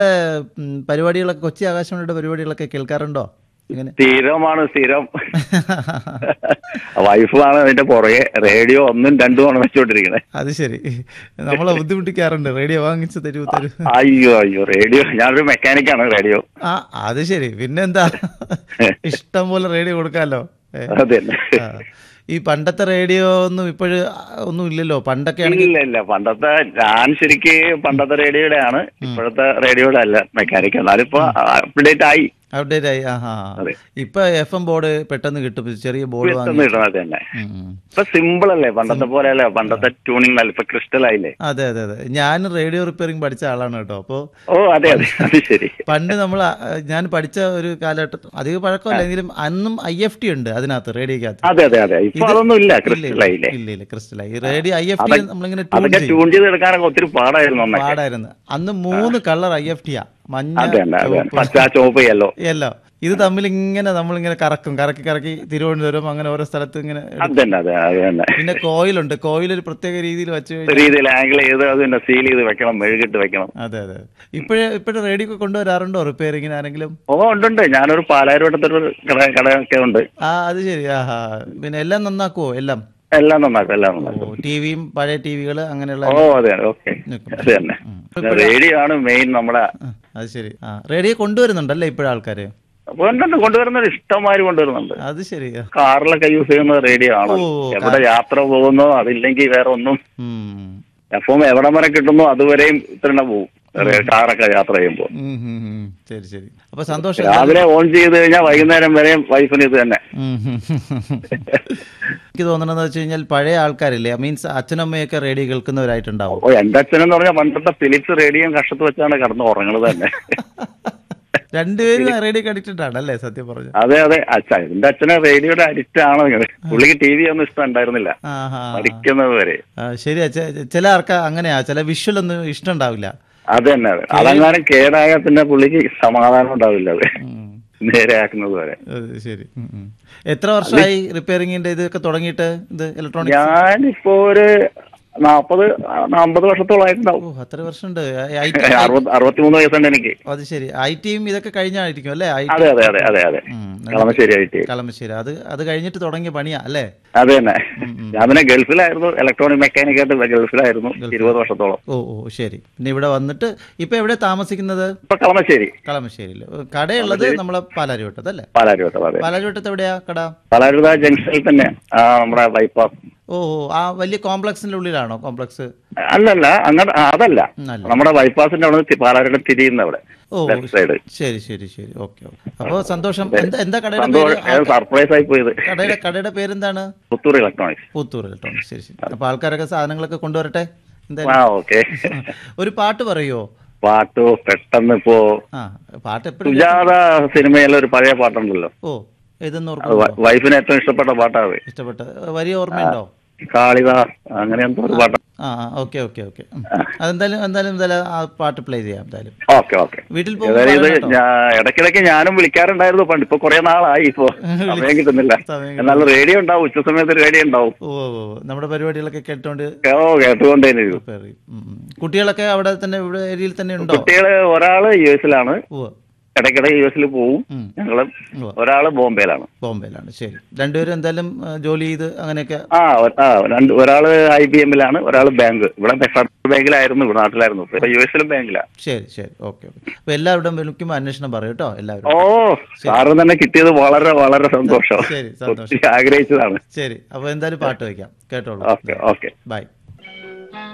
ഉം, പരിപാടികളൊക്കെ കൊച്ചി ആകാശവാണിയുടെ പരിപാടികളൊക്കെ കേൾക്കാറുണ്ടോ ഇങ്ങനെ സ്ഥിരമാണ് സ്ഥിരം വൈഫാണ് അതിന്റെ പുറകെ റേഡിയോ ഒന്നും രണ്ടുമാണ് വെച്ചോണ്ടിരിക്കണേ അത് ശരി നമ്മളെ ബുദ്ധിമുട്ടിക്കാറുണ്ട് റേഡിയോ വാങ്ങിച്ച് തരൂ തരൂ അയ്യോ അയ്യോ റേഡിയോ ഞാനൊരു മെക്കാനിക്കാണ് റേഡിയോ ആ അത് ശരി പിന്നെന്താ ഇഷ്ടം പോലെ റേഡിയോ കൊടുക്കാമല്ലോ ഏ. അതെ ആ. ഈ പണ്ടത്തെ റേഡിയോ ഒന്നും ഇപ്പോഴ് ഒന്നും ഇല്ലല്ലോ പണ്ടൊക്കെ ആണെങ്കിൽ ഇല്ല ഇല്ല പണ്ടത്തെ ഞാൻ ശരിക്ക് പണ്ടത്തെ റേഡിയോയുടെ ആണ് ഇപ്പോഴത്തെ റേഡിയോയുടെ അല്ല മെക്കാനിക്ക് എന്നാലും ഇപ്പൊ അപ്ഡേറ്റ് ആയി അപ്ഡേറ്റ് ആയി ആ ആ അതെ. ഇപ്പൊ എഫ് എം ബോർഡ് പെട്ടെന്ന് കിട്ടും ചെറിയ ബോർഡ് പെട്ടെന്ന് വാങ്ങി കിട്ടണത് തന്നെ ഉം, ഉം. ഇപ്പൊ സിമ്പിൾ അല്ലേ പണ്ടത്തെ പോലെ അല്ലേ പണ്ടത്തെ ട്യൂണിംഗ് അല്ല ഇപ്പൊ ക്രിസ്റ്റൽ ആയില്ലേ അതെ അതെ അതെ ഞാൻ റേഡിയോ റിപ്പയറിംഗ് പഠിച്ച ആളാണ് കേട്ടോ അപ്പോൾ ഓ അതെ അതെ അത് ശരി പണ്ട് നമ്മൾ ഞാൻ പഠിച്ച ഒരു കാലഘട്ടം അധികം പഴക്കമല്ല എങ്കിലും അന്നും ഐ എഫ് ടി ഉണ്ട് അതിനകത്ത് റേഡിയോക്കകത്ത് അതെ അതെ അതെ ഇപ്പൊ അതൊന്നും ഇല്ല ഇല്ല, ക്രിസ്റ്റൽ ആയില്ലേ ഇല്ല ഇല്ല ക്രിസ്റ്റലായി റേഡിയോ ഐ എഫ് ടി നമ്മളിങ്ങനെ ട്യൂൺ അതൊക്കെ ചെയ്യും ട്യൂൺ ചെയ്ത് എടുക്കാനൊക്കെ ഒത്തിരി പാടായിരുന്നു അന്നൊക്കെ പാടായിരുന്നു അന്ന് മൂന്ന് കളർ ഐ എഫ് ടിയാ മഞ്ഞ അതെ തന്നെ അതെ ചുവപ്പ് പച്ച ചോപ്പ് യെല്ലോ എല്ലാം ഇത് തമ്മിൽ ഇങ്ങനെ നമ്മളിങ്ങനെ കറക്കും കറക്കി കറക്കി തിരുവനന്തപുരം അങ്ങനെ ഓരോ സ്ഥലത്ത് ഇങ്ങനെ എടുക്കും. അത് തന്നെ അതെ അത് തന്നെ പിന്നെ കോയിലുണ്ട് കോയിൽ ഒരു പ്രത്യേക രീതിയിൽ വെച്ച് കഴിഞ്ഞാൽ രീതിയിൽ ആംഗിൾ ചെയ്ത് അത് തന്നെ സീൽ ചെയ്ത് വെക്കണം മെഴുകിട്ട് വെക്കണം അതെ അതെ ഇപ്പോഴേ ഇപ്പോഴും റേഡിയോ ഒക്കെ കൊണ്ടുവരാറുണ്ടോ റിപ്പയറിങ്ങിന് ആരെങ്കിലും ഓ ഉണ്ടുണ്ട് ഞാനൊരു പാലാരിവട്ടത്തൊരു കട കടയൊക്കെ ഉണ്ട് ആ അത് ശരി ആഹാ പിന്നെ എല്ലാം നന്നാക്കുവോ എല്ലാം എല്ലാം നന്നാക്കും എല്ലാം നന്നാക്കും ടിവിയും പഴയ ടിവികൾ അങ്ങനെയുള്ള ഓ അതെ ഓക്കെ നിൽക്കും. അത് തന്നെ റേഡിയോ ആണ് മെയിൻ നമ്മുടെ ആ, അത് ശരി ആ റേഡിയോ കൊണ്ടുവരുന്നുണ്ടല്ലേ ഇപ്പോഴും ആൾക്കാര് അപ്പൊ ഉണ്ടുണ്ട് കൊണ്ടുവരുന്നത് ഇഷ്ടംമാതിരി കൊണ്ടുവരുന്നുണ്ട് അത് ശരി ആ. കാറിലൊക്കെ യൂസ് ചെയ്യുന്നത് റേഡിയോ ആണ് ഓ, എവിടെ യാത്ര പോകുന്നോ അതില്ലെങ്കിൽ വേറെ ഒന്നും ഉം. എഫും എവിടം വരെ കിട്ടുന്നോ അതുവരെയും ഇത്ര പോകും കാറൊക്കെ യാത്ര ചെയ്യുമ്പോൾ ഉം, ഉം, ഉം. ശരി ശരി അപ്പൊ സന്തോഷം രാവിലെ ഓൺ ചെയ്ത് കഴിഞ്ഞാൽ വൈകുന്നേരം വരെയും വൈഫിന് ഇത് തന്നെ ഉം, ഉം, ഉം. എനിക്ക് തോന്നണെന്ന് വെച്ച് കഴിഞ്ഞാൽ പഴയ ആൾക്കാരില്ലേ മീൻസ് അച്ഛനമ്മയൊക്കെ റേഡിയോ കേൾക്കുന്നവരായിട്ടുണ്ടാവും ഓ എന്റെ അച്ഛനെന്ന് പറഞ്ഞാൽ പണ്ടത്തെ ഫിലിപ്സ് റേഡിയോ കഷത്ത് വെച്ചാണ് കിടന്ന് ഉറങ്ങണത് തന്നെ രണ്ടുപേരും റേഡിയോ അഡിക്റ്റഡ് ആണല്ലേ സത്യം പറഞ്ഞു അതെ അതെ അച്ഛ എന്റെ അച്ഛനെ റേഡിയോയുടെ അഡിക്റ്റ് ആണ് ഇങ്ങനെ. പുള്ളിക്ക് ടി വി ഒന്നും ഇഷ്ടം ഉണ്ടായിരുന്നില്ല ആഹാ മരിക്കുന്നത് വരെ ആ, ശരിയാ ചെ- ചില ആൾക്ക് അങ്ങനെയാ ചില വിഷ്വൽ ഒന്നും ഇഷ്ടം ഉണ്ടാവില്ല അത് തന്നെ അതെ അതങ്ങാനും കേടായ പിന്നെ പുള്ളിക്ക് സമാധാനം ഉണ്ടാവില്ല അത് ഉം. നേരെയാക്കുന്നത് വരെ അത് ശരി ഉം, ഉം. എത്ര വർഷമായി റിപ്പയറിങ്ങിന്റെ ഇതൊക്കെ തുടങ്ങിയിട്ട് ഇത് ഇലക്ട്രോണിക് ഞാനിപ്പോ ഒരു നാപ്പത് നാമ്പത് വർഷത്തോളായിട്ടുണ്ടാവും ഓ അത്ര വർഷമുണ്ട് ഐ ടി അറുപത് അറുപത്തിമൂന്ന് വയസ്സുണ്ട് എനിക്ക് അത് ശരി ഐ ടിയും ഇതൊക്കെ കഴിഞ്ഞായിരിക്കും അല്ലേ ഐ ടി അതെ അതെ അതെ അതെ അതെ ഉം, കളമശ്ശേരി ആയിട്ട് കളമശ്ശേരി അത് അത് കഴിഞ്ഞിട്ട് തുടങ്ങിയ പണിയാ അല്ലേ അത് തന്നെ ഞാൻ പിന്നെ ഗൾഫിലായിരുന്നു ഇലക്ട്രോണിക് മെക്കാനിക് ആയിട്ട് ഗൾഫിലായിരുന്നു ഇരുപത് വർഷത്തോളം ഓ ഓ ശരി പിന്നെ ഇവിടെ വന്നിട്ട് ഇപ്പൊ എവിടെ താമസിക്കുന്നത് ഇപ്പൊ കളമശ്ശേരി കളമശ്ശേരിയിൽ കടയുള്ളത് നമ്മളെ പാലാരിവട്ടത്ത് അല്ലേ പാലാരിവട്ടം അതെ പാലാരിവട്ടത്ത് എവിടെയാ കട പാലാരിവട്ട ജംഗ്ഷനിൽ തന്നെ ആ, നമ്മുടെ ബൈപ്പാസ് ഓ ഓ ആ വലിയ കോംപ്ലക്സിന്റെ ഉള്ളിലാണോ കോംപ്ലക്സ് അല്ലല്ല അങ്ങോട്ട് അതല്ല അല്ല നമ്മുടെ ബൈപ്പാസിന്റെ അവിടെ നിന്ന് പാലാരിവട്ടം തിരിയുന്ന അവിടെ ഓ ലെഫ്റ്റ് സൈഡ് ശരി ശരി ശരി ഓക്കെ ഓക്കെ അപ്പോ സന്തോഷം എന്താ എന്താ കടയുടെ പേര് സന്തോഷം സർപ്രൈസ് ആയി പോയത് കടയുടെ കടയുടെ പേരെന്താണ് പുത്തൂർ ഇലക്ട്രോണിക്സ് പുത്തൂർ ഇലക്ട്രോണിക്സ് ശരി ശരി അപ്പൊ ആൾക്കാരൊക്കെ സാധനങ്ങളൊക്കെ കൊണ്ടുവരട്ടെ ആ എന്തായാലും ഓക്കെ ഒരു പാട്ട് പറയുമോ പാട്ടോ പെട്ടെന്ന് ഇപ്പോ ആ പാട്ട് എപ്പോഴും സുജാത സിനിമയിലെ ഒരു പഴയ പാട്ടുണ്ടല്ലോ ഓ ഏതെന്ന് അത് ഓർമ്മ വ- വൈഫിന് ഏറ്റവും ഇഷ്ടപ്പെട്ട പാട്ടാണ് ഇഷ്ടപ്പെട്ട വലിയ ഓർമ്മയുണ്ടോ കാളിദാസ് അങ്ങനെ എന്തോ ഒരു പാട്ടാണ് ആ ഓക്കെ ഓക്കെ ഓക്കെ അതെന്തായാലും എന്തായാലും എന്തായാലും ആ പാട്ട് പ്ലേ ചെയ്യാം എന്തായാലും ഓക്കെ ഓക്കെ വീട്ടിൽ ഏതായാലും ഇത് പോകുമ്പോൾ ഞാ- ഇടയ്ക്കിടയ്ക്ക് ഞാനും വിളിക്കാറുണ്ടായിരുന്നു പണ്ട് ഇപ്പൊ കുറെ നാളായി ഇപ്പൊ സമയം കിട്ടുന്നില്ല സമയം എന്നാൽ റേഡിയോ ഉണ്ടാവും ഉച്ച സമയത്ത് റേഡിയോ ഉണ്ടാവും ഓ ഓ ഓ. നമ്മുടെ പരിപാടികളൊക്കെ കേട്ടോണ്ട് ഓ കേട്ടുകൊണ്ടേനു prepare ചെയ്യും. ഉം, ഉം. കുട്ടികളൊക്കെ അവിടെ തന്നെ ഇവിടെ ഏരിയയിൽ തന്നെ ഉണ്ടോ കുട്ടികള് ഒരാള് യു എസിലാണ് ഓ ഇടയ്ക്കിടെ യു എസിൽ പോവും ഉം. ഞങ്ങള് ഉവ്വ്. ഒരാള് ബോംബെയിലാണ് ബോംബെയിലാണ് ശരി രണ്ടുപേരും എന്തായാലും ആ, ജോലി ചെയ്ത് അങ്ങനെയൊക്കെ ആ ഒ- ആ രണ്ട് ഒരാള് ഐ ബി എമ്മിലാണ് ഒരാള് ബാങ്ക് ഇവിടെ ഫെഡറൽ ബാങ്കിലായിരുന്നു ഇവിടെ നാട്ടിലായിരുന്നു ഇപ്പൊ യു എസിലും ബാങ്കിലാ ശരി ശരി ഓക്കെ ഓക്കെ അപ്പൊ എല്ലാവരുടെയും വിളിക്കുമ്പോൾ അന്വേഷണം പറയും കേട്ടോ എല്ലാവരും ഓ സാറ് തന്നെ കിട്ടിയത് വളരെ വളരെ സന്തോഷം ശരി സന്തോഷം ഒത്തിരി ആഗ്രഹിച്ചതാണ് ശരി അപ്പൊ എന്തായാലും പാട്ട് വയ്ക്കാം കേട്ടോളൂ ഓക്കെ ഓക്കെ ബൈ